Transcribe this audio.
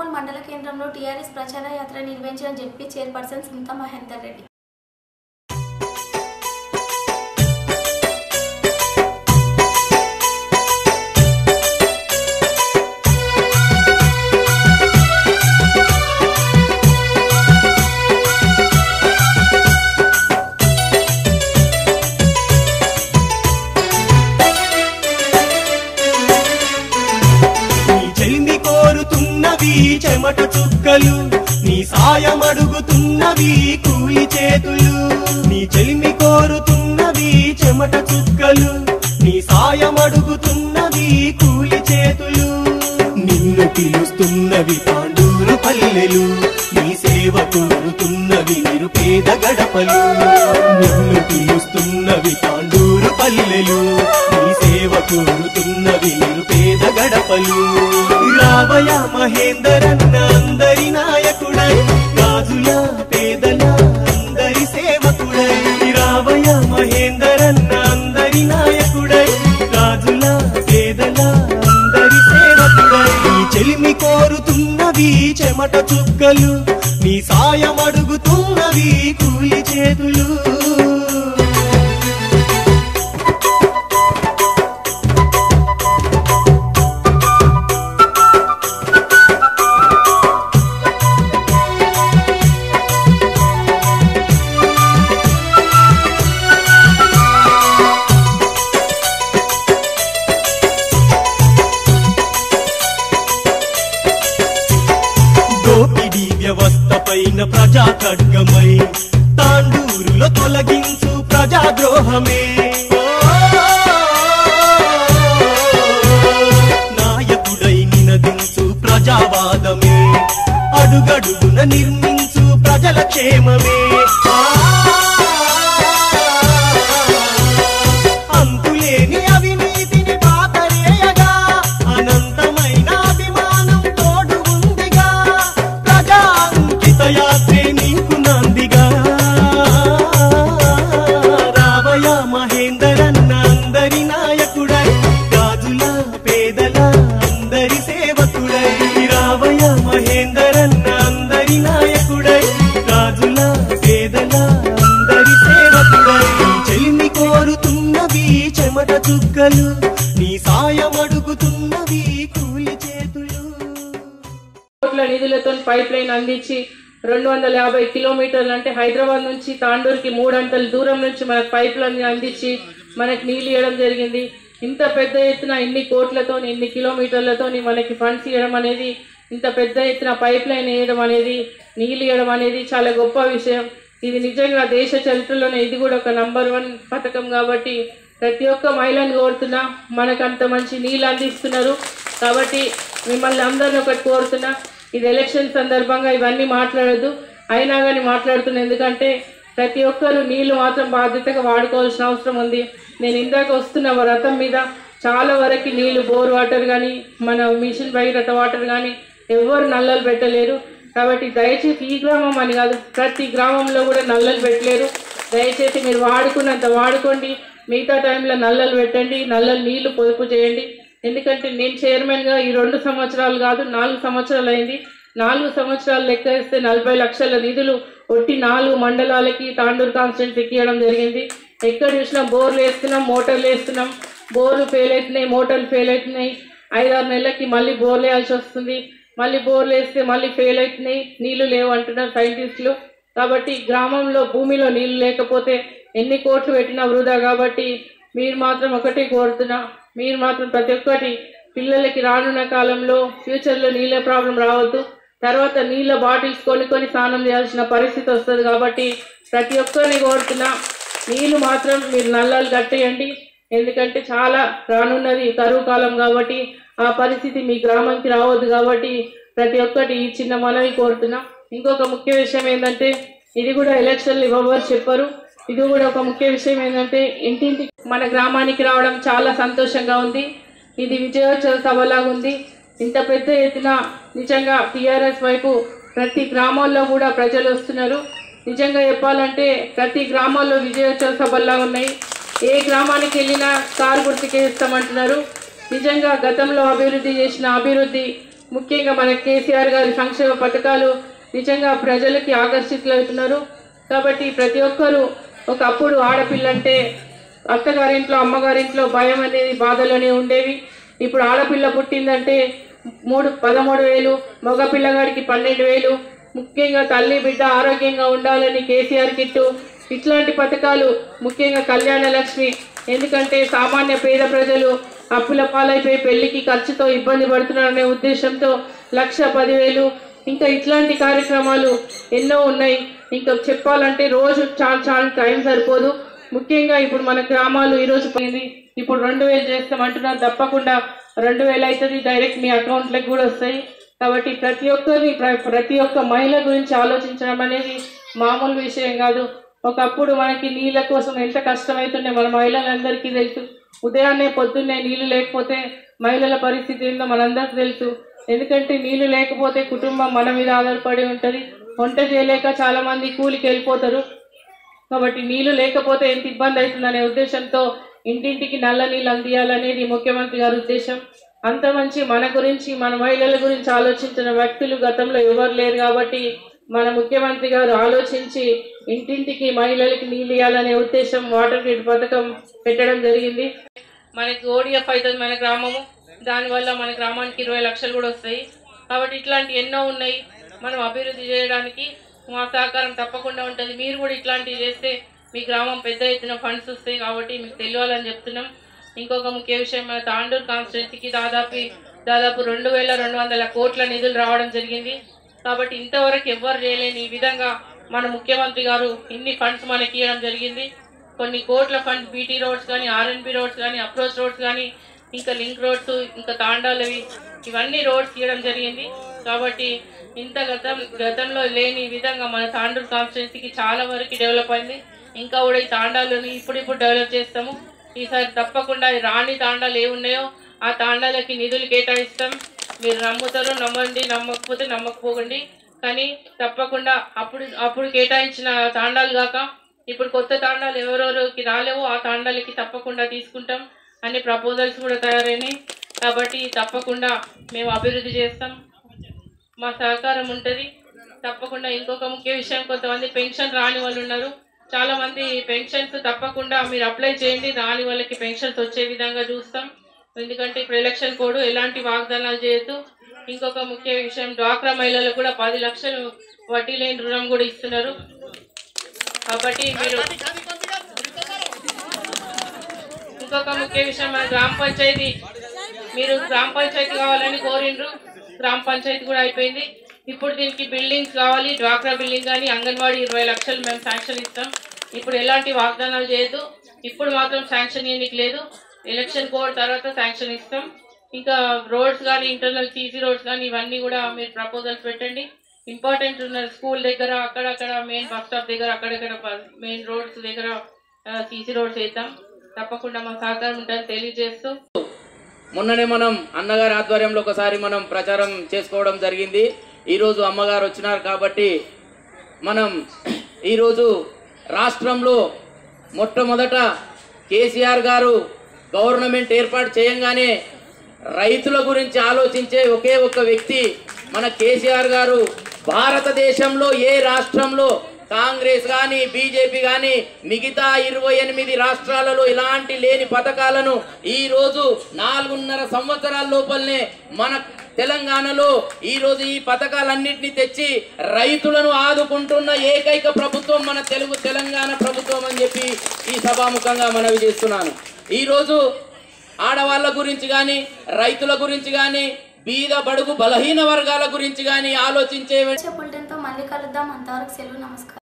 ఉప్పల్ మండల కేంద్రంలో టీఆర్ఎస్ ప్రచార యాత్ర నిర్వహించిన జెడ్పీ చైర్పర్సన్ సునీత మహేందర్ రెడ్డి నీ చెల్మి కోరుతున్నవి చెమట చుక్కలు నీ సాయం అడుగుతున్నవి కూలి చేతులు నీ చెల్మి కోరుతున్నవి చెమట చుక్కలు నీ సాయం అడుగుతున్నవి కూలి చేతులు నిన్ను పిలుస్తున్నవి పాండూరు పల్లెలు నీ సేవ కోరుతున్నవి నిరుపేద గడపలు నిన్ను పిలుస్తున్నవి పాండూరు పల్లెలు నీ సేవ కోరుతున్నవి నిరుపేద గడపలు రావయ మహేందరన్న అందరి నాయకుడై రాజుల పేదల అందరి సేవకుడై రావయ మహేందరన్న అందరి నాయకుడై రాజుల పేదల అందరి సేవకుడై నీ చెలిమి కోరుతున్నవి చెమట చుక్కలు నీ సాయం అడుగుతున్నవి కూలి చేతులు దోపిడీ వ్యవస్థ పైన ప్రజా ఖడ్గమై తాండూరులో తొలగించు ప్రజాద్రోహమే నాయకుడై నినదించు ప్రజావాదమే అడుగడుగున నిర్మించు ప్రజల క్షేమమే అంతులేని అవినీతిని పాతరేయగా అనంతమైన అభిమానం తోడు ఉందిగా ప్రజా అంకిత యాత్రే నీకు నందిగా రావయ మహేందరన్న అందరి నాయకుడై రాజుల పేదల అందరి సేవకుడై రావయ మహేందరన్న అందరి నాయకుడై రాజుల పేదల అందరి సేవకుడై చెల్మి కోరుతున్నవి చెమట చుక్కలు నీ సాయం అడుగుతున్నవి కూలి చేతులు కోట్ల నిధులతో పైప్ లైన్ అందించి రెండు వందల యాభై కిలోమీటర్లు అంటే హైదరాబాద్ నుంచి తాండూరుకి మూడంతల దూరం నుంచి మనకు పైప్ లైన్ అందించి మనకి నీళ్ళు ఇవ్వడం జరిగింది ఇంత పెద్ద ఎత్తున ఇన్ని కోట్లతో ఇన్ని కిలోమీటర్లతో మనకి ఫండ్స్ ఇవ్వడం అనేది ఇంత పెద్ద ఎత్తున పైప్ లైన్ వేయడం అనేది నీళ్ళు ఇవ్వడం అనేది చాలా గొప్ప విషయం ఇది నిజంగా దేశ చరిత్రలోనే ఇది కూడా ఒక నంబర్ వన్ పథకం కాబట్టి ప్రతి ఒక్క మహిళను కోరుతున్నా మనకు అంత మంచి నీళ్ళు అందిస్తున్నారు కాబట్టి మిమ్మల్ని అందరిని ఒకటి కోరుతున్నా ఇది ఎలక్షన్ సందర్భంగా ఇవన్నీ మాట్లాడద్దు అయినా కానీ మాట్లాడుతున్నా ఎందుకంటే ప్రతి ఒక్కరు నీళ్లు మాత్రం బాధ్యతగా వాడుకోవాల్సిన అవసరం ఉంది నేను ఇందాక వస్తున్న రథం మీద చాలా వరకు నీళ్లు బోర్ వాటర్ కానీ మన మిషన్ భగీరథ వాటర్ కానీ ఎవరు నల్లలు పెట్టలేరు కాబట్టి దయచేసి ఈ గ్రామం అని కాదు ప్రతి గ్రామంలో కూడా నల్లలు పెట్టలేరు దయచేసి మీరు వాడుకున్నంత వాడుకోండి మిగతా టైంలో నల్లలు పెట్టండి నల్లలు నీళ్లు పొదుపు చేయండి ఎందుకంటే నేను చైర్మన్గా ఈ రెండు సంవత్సరాలు కాదు నాలుగు సంవత్సరాలు అయింది నాలుగు సంవత్సరాలు లెక్క వేస్తే నలభై లక్షల నిధులు ఒట్టి నాలుగు మండలాలకి తాండూరు కాన్స్టిట్యూన్సీకి ఇవ్వడం జరిగింది ఎక్కడ చూసినా బోర్లు వేస్తున్నాం మోటార్లు వేస్తున్నాం బోర్లు ఫెయిల్ అవుతున్నాయి మోటార్లు ఫెయిల్ అవుతున్నాయి ఐదారు నెలలకి మళ్ళీ బోర్లు వేయాల్సి వస్తుంది మళ్ళీ బోర్లు వేస్తే మళ్ళీ ఫెయిల్ అవుతున్నాయి నీళ్లు లేవు అంటున్నారు సైంటిస్టులు కాబట్టి గ్రామంలో భూమిలో నీళ్లు లేకపోతే ఎన్ని కోట్లు పెట్టినా వృధా కాబట్టి మీరు మాత్రం ఒకటే కోరుతున్నా మీరు మాత్రం ప్రతి ఒక్కటి పిల్లలకి రానున్న కాలంలో ఫ్యూచర్లో నీళ్ళ ప్రాబ్లం రావద్దు తర్వాత నీళ్ళ బాటిల్స్ కొనుక్కొని స్నానం చేయాల్సిన పరిస్థితి వస్తుంది కాబట్టి ప్రతి ఒక్కరిని కోరుతున్నా నీళ్లు మాత్రం మీరు నల్లాలు కట్టేయండి ఎందుకంటే చాలా రానున్నది కరువు కాలం కాబట్టి ఆ పరిస్థితి మీ గ్రామానికి రావద్దు కాబట్టి ప్రతి ఒక్కటి ఈ చిన్న మనవి కోరుతున్నా ఇంకొక ముఖ్య విషయం ఏంటంటే ఇది కూడా ఎలక్షన్లు ఇవ్వబోరు చెప్పరు ఇది కూడా ఒక ముఖ్య విషయం ఏంటంటే ఇంటింటి మన గ్రామానికి రావడం చాలా సంతోషంగా ఉంది ఇది విజయోత్సవ సభలాగా ఉంది ఇంత పెద్ద ఎత్తున నిజంగా టీఆర్ఎస్ వైపు ప్రతి గ్రామాల్లో కూడా ప్రజలు వస్తున్నారు నిజంగా చెప్పాలంటే ప్రతి గ్రామాల్లో విజయోత్సవ సభల్లా ఉన్నాయి ఏ గ్రామానికి వెళ్ళినా కారు గుర్తుకే ఇస్తామంటున్నారు నిజంగా గతంలో అభివృద్ధి చేసిన అభివృద్ధి ముఖ్యంగా మన కేసీఆర్ గారి సంక్షేమ పథకాలు నిజంగా ప్రజలకి ఆకర్షితులవుతున్నారు కాబట్టి ప్రతి ఒక్కరూ ఒకప్పుడు ఆడపిల్ల అంటే అత్తగారింట్లో అమ్మగారింట్లో భయం అనేది బాధలు అనేవి ఉండేవి ఇప్పుడు ఆడపిల్ల పుట్టిందంటే మూడు పదమూడు వేలు మగ పిల్లగాడికి పన్నెండు వేలు ముఖ్యంగా తల్లి బిడ్డ ఆరోగ్యంగా ఉండాలని కేసీఆర్ కిట్టు ఇట్లాంటి పథకాలు ముఖ్యంగా కళ్యాణ లక్ష్మి ఎందుకంటే సామాన్య పేద ప్రజలు అప్పుల పాలైపోయి పెళ్లికి ఖర్చుతో ఇబ్బంది పడుతున్నారనే ఉద్దేశంతో లక్ష పదివేలు ఇంకా ఇట్లాంటి కార్యక్రమాలు ఎన్నో ఉన్నాయి ఇంకా చెప్పాలంటే రోజు చాలా చాలా టైం సరిపోదు ముఖ్యంగా ఇప్పుడు మన గ్రామాలు ఈరోజు పోయింది ఇప్పుడు రెండు వేలు చేస్తామంటున్నారు తప్పకుండా రెండు వేలు అవుతుంది డైరెక్ట్ మీ అకౌంట్లకు కూడా వస్తాయి కాబట్టి ప్రతి ఒక్కరిని ప్ర- ప్రతి ఒక్క మహిళ గురించి ఆలోచించడం అనేది మామూలు విషయం కాదు ఒకప్పుడు మనకి నీళ్ళ కోసం ఎంత కష్టమవుతుండే మన మహిళలందరికీ తెలుసు ఉదయాన్నే పొద్దున్నే నీళ్లు లేకపోతే మహిళల పరిస్థితి ఏందో మనందరికీ తెలుసు ఎందుకంటే నీళ్లు లేకపోతే కుటుంబం మన మీద ఆధారపడి ఉంటుంది వంట చేయలేక చాలా మంది కూలికి వెళ్ళిపోతారు కాబట్టి నీళ్లు లేకపోతే ఎంత ఇబ్బంది అవుతుందనే ఉద్దేశంతో ఇంటింటికి నల్ల నీళ్ళు అందియాలనేది ముఖ్యమంత్రి గారి ఉద్దేశం అంత మంచి మన గురించి మన మహిళల గురించి ఆలోచించిన వ్యక్తులు గతంలో ఎవరు లేరు కాబట్టి మన ముఖ్యమంత్రి గారు ఆలోచించి ఇంటింటికి మహిళలకి నీళ్ళు ఇవ్వాలనే ఉద్దేశం వాటర్ గ్రిడ్ పథకం పెట్టడం జరిగింది మనకి ఓడిఎఫ్ అవుతుంది మన గ్రామము దానివల్ల మన గ్రామానికి ఇరవై లక్షలు కూడా వస్తాయి కాబట్టి ఇట్లాంటి ఎన్నో ఉన్నాయి మనం అభివృద్ధి చేయడానికి మా సహకారం తప్పకుండా ఉంటుంది మీరు కూడా ఇట్లాంటివి చేస్తే మీ గ్రామం పెద్ద ఎత్తున ఫండ్స్ వస్తాయి కాబట్టి మీకు తెలియాలని చెప్తున్నాం ఇంకొక ముఖ్య విషయం మన తాండూరు కాన్స్టిట్యున్సీకి దాదాపు దాదాపు రెండు వేల రెండు వందల కోట్ల నిధులు రావడం జరిగింది కాబట్టి ఇంతవరకు ఎవ్వరు చేయలేని ఈ విధంగా మన ముఖ్యమంత్రి గారు ఇన్ని ఫండ్స్ మనకి ఇవ్వడం జరిగింది కొన్ని కోట్ల ఫండ్స్ బీటీ రోడ్స్ కానీ ఆర్ఎన్బి రోడ్స్ కానీ అప్రోచ్ రోడ్స్ కానీ ఇంకా లింక్ రోడ్స్ ఇంకా తాండాలవి ఇవన్నీ రోడ్స్ ఇవ్వడం జరిగింది కాబట్టి ఇంత గతం గతంలో లేని విధంగా మన తాండూరు కాన్స్టిట్యున్సీకి చాలా వరకు డెవలప్ అయింది ఇంకా కూడా ఈ తాండాలను ఇప్పుడిప్పుడు డెవలప్ చేస్తాము ఈసారి తప్పకుండా ఈ రాని తాండాలు ఏ ఉన్నాయో ఆ తాండాలకి నిధులు కేటాయిస్తాం మీరు నమ్ముతారో నమ్మండి నమ్మకపోతే నమ్మకపోకండి కానీ తప్పకుండా అప్పుడు అప్పుడు కేటాయించిన తాండాలు కాక ఇప్పుడు కొత్త తాండాలు ఎవరెవరికి రాలేవో ఆ తాండాలకి తప్పకుండా తీసుకుంటాం అన్ని ప్రపోజల్స్ కూడా తయారైనాయి కాబట్టి తప్పకుండా మేము అభివృద్ధి చేస్తాం మా సహకారం ఉంటుంది తప్పకుండా ఇంకొక ముఖ్య విషయం కొంతమంది పెన్షన్ రాని వాళ్ళు ఉన్నారు చాలా మంది పెన్షన్స్ తప్పకుండా మీరు అప్లై చేయండి రాని వాళ్ళకి పెన్షన్స్ వచ్చే విధంగా చూస్తాం ఎందుకంటే ఇప్పుడు ఎలక్షన్ కోడ్ ఎలాంటి వాగ్దానాలు చేయొద్దు ఇంకొక ముఖ్య విషయం డ్వాక్రా మహిళలకు కూడా పది లక్షలు వడ్డీ లేని రుణం కూడా ఇస్తున్నారు కాబట్టి మీరు ఇంకొక ముఖ్య విషయం మన గ్రామ పంచాయతీ మీరు గ్రామ పంచాయతీ కావాలని కోరిండ్రు గ్రామ పంచాయతీ కూడా అయిపోయింది ఇప్పుడు దీనికి బిల్డింగ్స్ కావాలి డ్వాక్రా బిల్డింగ్ కానీ అంగన్వాడీ ఇరవై లక్షలు మేము శాంక్షన్ ఇస్తాం ఇప్పుడు ఎలాంటి వాగ్దానాలు చేయొద్దు ఇప్పుడు మాత్రం శాంక్షన్ ఇవ్వడానికి లేదు ఎలక్షన్ కోడ్ తర్వాత శాంక్షన్ ఇస్తాం ఇంకా రోడ్స్ కానీ ఇంటర్నల్ సీసీ రోడ్స్ కానీ ఇవన్నీ కూడా మీరు ప్రపోజల్స్ పెట్టండి ఇంపార్టెంట్ ఉన్న స్కూల్ దగ్గర అక్కడక్కడ మెయిన్ బస్ స్టాప్ దగ్గర అక్కడక్కడ మెయిన్ రోడ్స్ దగ్గర సీసీ రోడ్స్ వేద్దాం తప్పకుండా మా సహకారం ఉంటుందని తెలియజేస్తూ మొన్ననే మనం అన్నగారి ఆధ్వర్యంలో ఒకసారి మనం ప్రచారం చేసుకోవడం జరిగింది ఈరోజు అమ్మగారు వచ్చినారు కాబట్టి మనం ఈరోజు రాష్ట్రంలో మొట్టమొదట కేసీఆర్ గారు గవర్నమెంట్ ఏర్పాటు చేయంగానే రైతుల గురించి ఆలోచించే ఒకే ఒక్క వ్యక్తి మన కేసీఆర్ గారు భారతదేశంలో ఏ రాష్ట్రంలో కాంగ్రెస్ కానీ బీజేపీ కానీ మిగతా ఇరవై ఎనిమిది రాష్ట్రాలలో ఇలాంటి లేని పథకాలను ఈ రోజు నాలుగున్నర సంవత్సరాల లోపలనే మన తెలంగాణలో ఈ రోజు ఈ పథకాలన్నింటినీ తెచ్చి రైతులను ఆదుకుంటున్న ఏకైక ప్రభుత్వం మన తెలుగు తెలంగాణ ప్రభుత్వం అని చెప్పి ఈ సభాముఖంగా మనవి చేస్తున్నాను ఈ రోజు ఆడవాళ్ళ గురించి కానీ రైతుల గురించి కానీ బీద బడుగు బలహీన వర్గాల గురించి కానీ ఆలోచించే బులెటిన్తో మళ్ళీ కలుద్దాం అంతవరకు సెలవు నమస్కారం